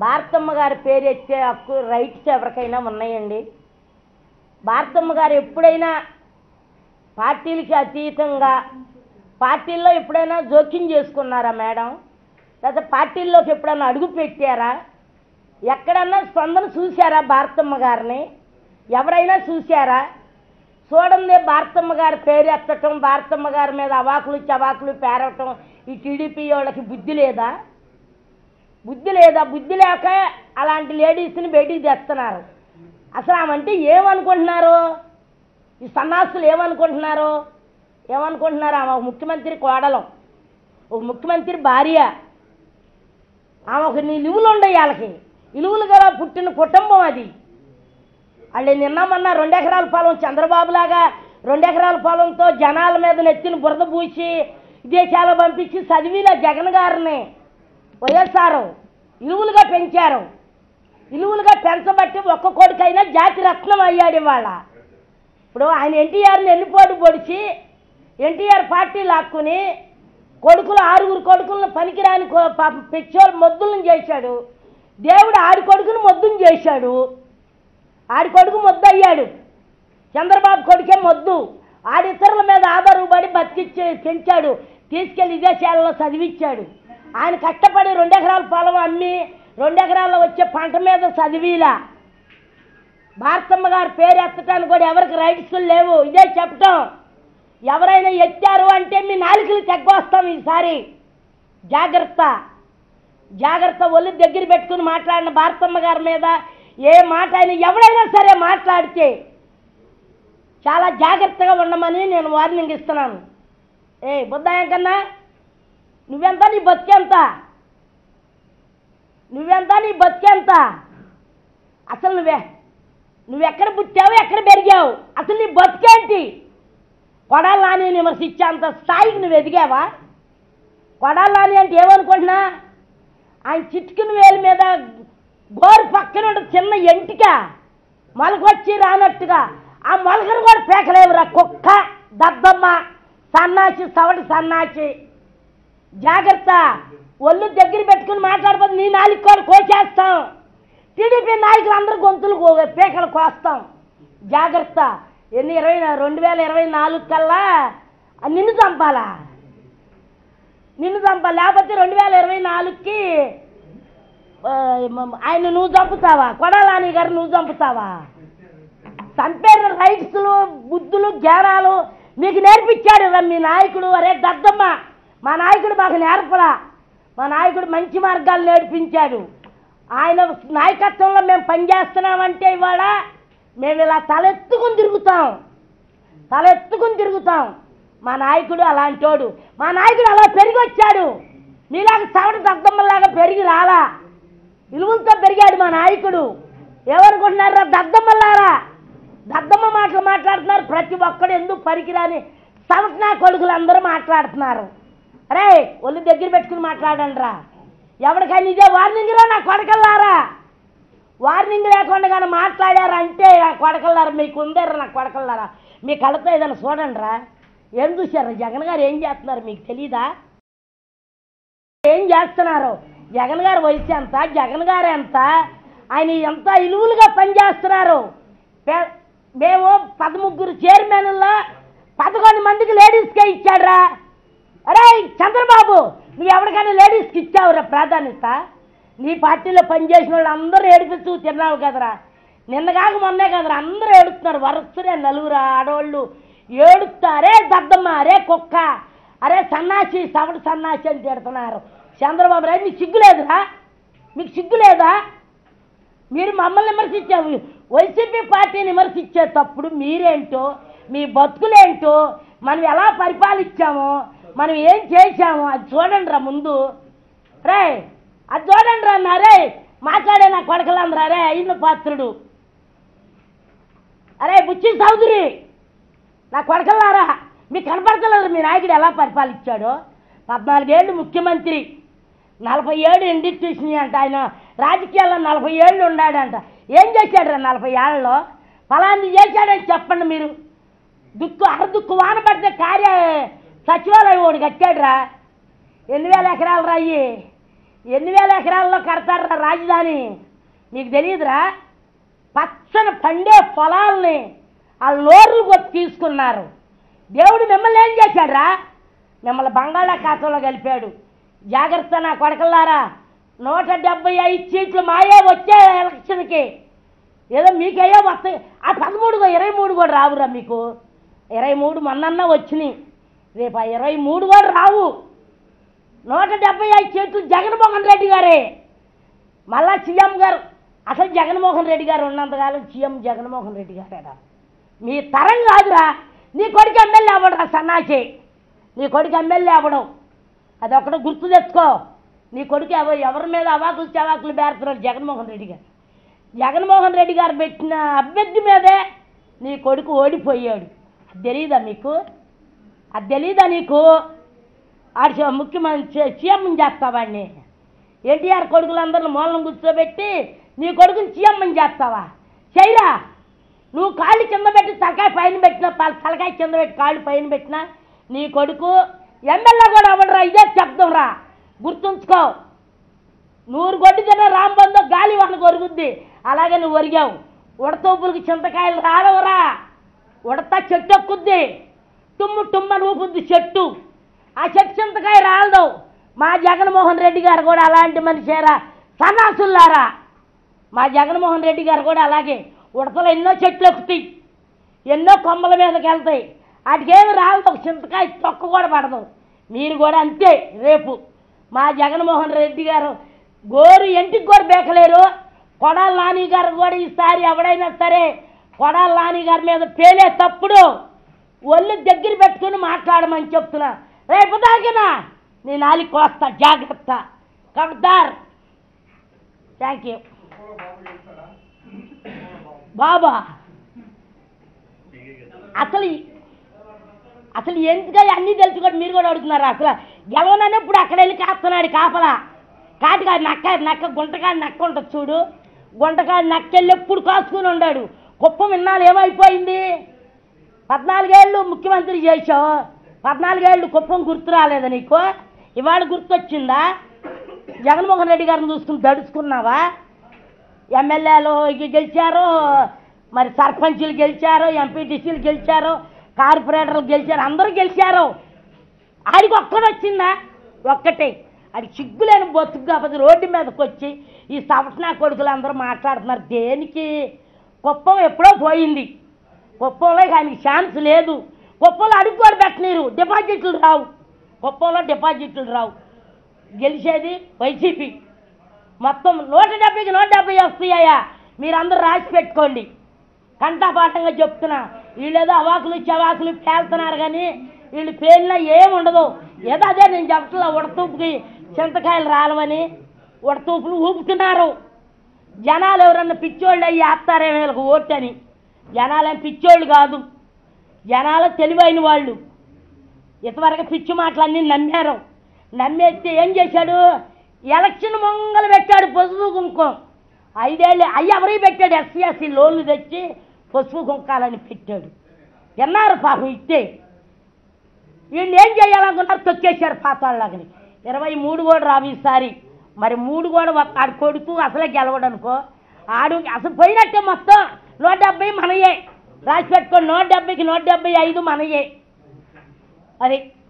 భారతమ్మ గారి పేరు ఎత్తే హక్కు రైట్స్ ఎవరికైనా ఉన్నాయండి భారతమ్మ గారు ఎప్పుడైనా పార్టీలకి అతీతంగా పార్టీల్లో ఎప్పుడైనా జోక్యం చేసుకున్నారా మేడం లేకపోతే పార్టీల్లోకి ఎప్పుడైనా అడుగు పెట్టారా ఎక్కడన్నా స్పందన చూశారా భారతమ్మ గారిని ఎవరైనా చూశారా చూడండి భారతమ్మ గారి పేరు ఎత్తటం భారతమ్మ గారి మీద అవాకులు చవాకులు పేరవటం ఈ టీడీపీ వాళ్ళకి బుద్ధి లేదా బుద్ధి లేదా బుద్ధి లేక అలాంటి లేడీస్ని బయటికి తెస్తున్నారు అసలు ఆమంటే ఏమనుకుంటున్నారు ఈ సన్నాసులు ఏమనుకుంటున్నారు ఏమనుకుంటున్నారు ఆమె ఒక ముఖ్యమంత్రి కోడలం ఒక ముఖ్యమంత్రి భార్య ఆమె ఒక నిలువులు ఉండయి వాళ్ళకి ఇలువులు గల పుట్టిన కుటుంబం అది వాళ్ళు నిన్నమన్నా రెండు ఎకరాల పొలం చంద్రబాబులాగా రెండు ఎకరాల పొలంతో జనాల మీద నెత్తిన బురద పూసి విదేశాలు పంపించి చదివిన జగన్ గారిని వైఎస్ఆర్ ఇలువులుగా పెంచారు ఇలువులుగా పెంచబట్టి ఒక్క కొడుకైనా జాతి రత్నం అయ్యాడు ఇవాళ ఇప్పుడు ఆయన ఎన్టీఆర్ని ఎన్నిపోటు పొడిచి ఎన్టీఆర్ పార్టీ లాక్కుని కొడుకులు ఆరుగురు కొడుకులను పనికిరాని కొ- పాపం పిచ్చోళ్ళు మొద్దులను చేశాడు దేవుడు ఆడి కొడుకును మొద్దును చేశాడు ఆడి కొడుకు మొద్దు అయ్యాడు చంద్రబాబు కొడుకే మొద్దు ఆడి ఇతరుల మీద ఆధారపడి బతికిచ్చి పెంచాడు తీసుకెళ్లి విదేశాలలో చదివిచ్చాడు ఆయన కష్టపడి రెండు ఎకరాల పొలం అమ్మి రెండు ఎకరాల్లో వచ్చే పంట మీద చదివిలా భారతమ్మ గారి పేరు ఎత్తటానికి కూడా ఎవరికి రైట్స్ లేవు ఇదే చెప్పటం ఎవరైనా ఎత్తారు అంటే మీ నాలుకలు తెగ్గొస్తాం ఈసారి జాగ్రత్త జాగ్రత్త ఒళ్ళు దగ్గర పెట్టుకుని మాట్లాడిన భారతమ్మ గారి మీద ఏ మాట అయినా ఎవరైనా సరే మాట్లాడితే చాలా జాగ్రత్తగా ఉండమని నేను వార్నింగ్ ఇస్తున్నాను ఏ బుద్ధాయం కన్నా నువ్వెంత నీ బతికెంత నువ్వెంత నీ బతికెంత అసలు నువ్వే నువ్వెక్కడ పుట్టావు ఎక్కడ పెరిగావు అసలు నీ బతికేంటి కొడాలి నాని విమర్శించేంత స్థాయికి నువ్వు ఎదిగావా కొడాలి నాని అంటే ఏమనుకుంటున్నా ఆయన చిట్టుకుని వేలు మీద గోరు పక్కన ఉన్న చిన్న ఎంటిక మొలకొచ్చి రానట్టుగా ఆ మొలకను కూడా పేకలేవురా కుక్క దద్దమ్మ సన్నాచి సవటి సన్నాచి జాగ్రత్త ఒళ్ళు దగ్గర పెట్టుకుని మాట్లాడబోదు నీ నాలుగు కూడా కోసేస్తాం టీడీపీ నాయకులు అందరూ గొంతులు కో- పీకలు కోస్తాం జాగ్రత్త ఎన్ని ఇరవై రెండు వేల ఇరవై నాలుగు కల్లా ఆ నిన్ను చంపాలా నిన్ను చంపాలి లేకపోతే రెండు వేల ఇరవై నాలుగుకి ఆ, మ- ఆయన నువ్వు చంపుతావా కొడాలాని గారు నువ్వు చంపుతావా చంపేరు రైట్స్లు బుద్ధులు జ్ఞానాలు మీకు నేర్పించాడు రా మీ నాయకుడు అరే దద్దమ్మ మా నాయకుడు మాకు నేర్పలా మా నాయకుడు మంచి మార్గాలు నేర్పించాడు ఆయన నాయకత్వంలో మేము పనిచేస్తున్నామంటే ఇవాళ మేము ఇలా తలెత్తుకుని తిరుగుతాం తలెత్తుకుని తిరుగుతాం మా నాయకుడు అలాంటోడు మా నాయకుడు అలా పెరిగి వచ్చాడు మీలాగా చవట దద్దమ్మలాగా పెరిగి రాలా విలువలతో పెరిగాడు మా నాయకుడు ఏమనుకుంటున్నారా దద్దమ్మలారా దద్దమ్మ మాటలు మాట్లాడుతున్నారు ప్రతి ఒక్కడు ఎందుకు పనికిరాని సవట్నా కొడుకులు అందరూ మాట్లాడుతున్నారు అరే ఒళ్ళు దగ్గర పెట్టుకుని మాట్లాడండి రా ఎవరికైనా ఇదే వార్నింగ్ రా నా కొడకల్లారా వార్నింగ్ లేకుండా కానీ మాట్లాడారంటే నా కొడకల్లారా మీకు ఉందేరా నా కొడకల్లారా మీ కళ్ళతో ఏదైనా చూడండి రా ఏం చూశారు జగన్ గారు ఏం చేస్తున్నారు మీకు తెలీదా ఏం చేస్తున్నారు జగన్ గారు వయసు ఎంత జగన్ గారు ఎంత ఆయన ఎంత ఇలువులుగా పనిచేస్తున్నారు పే- మేము పదముగ్గురు చైర్మన్లో పదకొండు మందికి లేడీస్కే ఇచ్చాడురా అరే చంద్రబాబు నువ్వు ఎవరికైనా లేడీస్కి ఇచ్చావురా ప్రాధాన్యత నీ పార్టీలో పనిచేసిన వాళ్ళు అందరూ ఏడిపిస్తూ తిన్నావు కదరా నిన్న కాక మొన్నే కదరా అందరూ ఏడుస్తున్నారు వరుసనే నలుగురు ఆడవాళ్ళు ఏడుస్తారే దద్దమ్మ అరే కుక్క అరే సన్నాసి సవటి సన్నాసి అని తిడుతున్నారు చంద్రబాబు రావు మీకు సిగ్గులేదురా మీకు సిగ్గులేదా మీరు మమ్మల్ని విమర్శించారు వైసీపీ పార్టీని విమర్శించే తప్పుడు మీరేంటో మీ బతుకులేంటో మనం ఎలా పరిపాలించామో మనం ఏం చేశామో అది చూడండి రా ముందు రే అది చూడండి రా అన్నా రే మాట్లాడే నా కొడకలందరా రే అయిన పాత్రుడు అరే బుచ్చి చౌదరి నా కొడకల్లారా మీకు కనపడతలేదు మీ నాయకుడు ఎలా పరిపాలించాడో పద్నాలుగేళ్ళు ముఖ్యమంత్రి నలభై ఏడు ఇండిస్ట్యూషన్ అంట ఆయన రాజకీయాల్లో నలభై ఏళ్ళు ఉన్నాడంట ఏం చేశాడు రా నలభై ఏళ్ళలో ఫలాంది చేశాడని చెప్పండి మీరు దుక్కు అరదుక్కు వాన పడితే కార్య సచివాలయం ఓడి కట్టాడురా ఎన్ని వేల ఎకరాలు రాయి ఎన్ని వేల ఎకరాల్లో కడతారా రాజధాని మీకు తెలియదురా పచ్చని పండే పొలాల్ని ఆ లోర్లు కొట్టి తీసుకున్నారు దేవుడు మిమ్మల్ని ఏం చేశాడురా మిమ్మల్ని బంగాళాఖాతంలో కలిపాడు జాగ్రత్త నా కొడకల్లారా నూట డెబ్బై ఐదు సీట్లు మాయే వచ్చే ఎలక్షన్కి ఏదో మీకయ్యో వస్తాయి ఆ పదమూడు ఇరవై మూడు కూడా రావురా మీకు ఇరవై మూడు మొన్న వచ్చినాయి రేపు ఆ ఇరవై మూడు కూడా రావు నూట డెబ్బై ఐదు సీట్లు జగన్మోహన్ రెడ్డి గారే మళ్ళా సీఎం గారు అసలు జగన్మోహన్ రెడ్డి గారు ఉన్నంతకాలం సీఎం జగన్మోహన్ రెడ్డి గారేరా మీ తరం కాదురా నీ కొడుకు ఎమ్మెల్యే అవ్వడురా సన్నాసి నీ కొడుకు ఎమ్మెల్యే అవ్వడం అది ఒకటి గుర్తు తెచ్చుకో నీ కొడుకు ఎవ ఎవరి మీద అవాకులు చవాకులు బేరుతున్నాడు జగన్మోహన్ రెడ్డి గారు జగన్మోహన్ రెడ్డి గారు పెట్టిన అభ్యర్థి మీదే నీ కొడుకు ఓడిపోయాడు అది తెలీదా మీకు అది తెలీదా నీకు ఆడి చే- ముఖ్యమంత్రి సీఎం చేస్తావాడిని ఎన్టీఆర్ కొడుకులందరిని మూలం కూర్చోబెట్టి నీ కొడుకుని సీఎం చేస్తావా చెయ్యరా నువ్వు కాళ్ళు కింద పెట్టి తలకాయ పైన పెట్టినా ప- తలకాయ కింద పెట్టి కాళ్ళు పైన పెట్టినా నీ కొడుకు ఎమ్మెల్యే కూడా అవ్వడరా ఇదే చెప్తాం రా గుర్తుంచుకో నూరు గొడ్డు తిన్న రాంబందో గాలి వాళ్ళ కొరుగుద్ది అలాగే నువ్వు ఒరిగావు ఉడతోపులకి చింతకాయలు రాలవరా ఉడత చెట్టు ఎక్కుద్ది తుమ్ము తుమ్మని ఊపుద్ది చెట్టు ఆ చెట్టు చింతకాయ రాలదు మా జగన్మోహన్ రెడ్డి గారు కూడా అలాంటి మనిషేరా సన్నాసుల్లారా మా జగన్మోహన్ రెడ్డి గారు కూడా అలాగే ఉడతలు ఎన్నో చెట్లు ఎక్కుతాయి ఎన్నో కొమ్మల మీదకి వెళ్తాయి వాటికేమి రాదు ఒక చింతకాయ తొక్క కూడా పడదు మీరు కూడా అంతే రేపు మా జగన్మోహన్ రెడ్డి గారు గోరు ఎంటికి కూడా బేకలేరు కొడాల నాని గారు కూడా ఈసారి ఎవడైనా సరే కొడాల నాని గారి మీద పేలే తప్పుడు ఒళ్ళు దగ్గర పెట్టుకుని మాట్లాడమని చెప్తున్నా రేపు దాకినా నీ నాలి కోస్తా జాగ్రత్త కడతార్ థ్యాంక్ యూ బాబా అసలు ఈ- అసలు ఎందుకని అన్నీ తెలుసుకోండి మీరు కూడా అడుగుతున్నారు అసలు గెలవనని ఇప్పుడు అక్కడ వెళ్ళి కాస్తున్నాడు కాపలా కాటికాడి నక్క నక్క గుంటకాడి నక్క ఉంటుంది చూడు గుంటకాడి నక్క వెళ్ళి ఎప్పుడు కాసుకుని ఉన్నాడు కుప్పం ఇన్నాళ్ళు ఏమైపోయింది పద్నాలుగేళ్ళు ముఖ్యమంత్రి చేసావు పద్నాలుగేళ్ళు కుప్పం గుర్తు రాలేదా నీకు ఇవాళ గుర్తొచ్చిందా జగన్మోహన్ రెడ్డి గారిని చూసుకుని దడుచుకున్నావా ఎమ్మెల్యేలు ఇక గెలిచారు మరి సర్పంచులు గెలిచారు ఎంపీటీసీలు గెలిచారు కార్పొరేటర్లు గెలిచారు అందరూ గెలిచారు ఆడికి ఒక్కడు వచ్చిందా ఒక్కటే అది సిగ్గులేని బతుకు కాకపోతే రోడ్డు మీదకి వచ్చి ఈ సవటనా కొడుకులు అందరూ మాట్లాడుతున్నారు దేనికి కుప్పం ఎప్పుడో పోయింది కుప్పంలో ఇక ఆయనకి ఛాన్స్ లేదు కుప్పంలో అడుగు కూడా పెట్టనీరు డిపాజిట్లు రావు కుప్పంలో డిపాజిట్లు రావు గెలిచేది వైసీపీ మొత్తం నూట డెబ్బైకి నూట డెబ్బై వస్తాయా మీరందరూ రాసి పెట్టుకోండి కంటాపాఠంగా చెప్తున్నా వీళ్ళేదో అవాకులు చవాకులు పేలుతున్నారు కానీ వీళ్ళు పేలినా ఏముండదు ఏదో అదే నేను చెప్పట్లా ఉడతూపుకి చింతకాయలు రాలవని ఉడతూపులు ఊపుతున్నారు జనాలు ఎవరన్నా పిచ్చోళ్ళు అయ్యి వేస్తారేమో వీళ్ళకి ఓటు అని జనాలేం పిచ్చోళ్ళు కాదు జనాలు తెలివైన వాళ్ళు ఇంతవరకు పిచ్చి మాటలన్నీ నమ్మారు నమ్మేస్తే ఏం చేశాడు ఎలక్షన్ మొంగలు పెట్టాడు పసుపు కుంకుమ ఐదేళ్ళు అయ్యి ఎవరికి పెట్టాడు ఎస్సీ ఎస్సీ లోన్లు తెచ్చి పసుపు కుంకాలని పెట్టాడు విన్నారు పాపం ఇస్తే వీళ్ళు ఏం చేయాలనుకున్నారు తొక్కేశారు పాతాళ్ళని ఇరవై మూడు కూడా రావు ఈసారి మరి మూడు కూడా ఒక- ఆడు కొడుకు అసలే గెలవడు అనుకో ఆడు అసలు పోయినట్టే మొత్తం నూట డెబ్బై మనయే రాసి పెట్టుకోండి నూట డెబ్బైకి నూట డెబ్బై ఐదు మనయే అది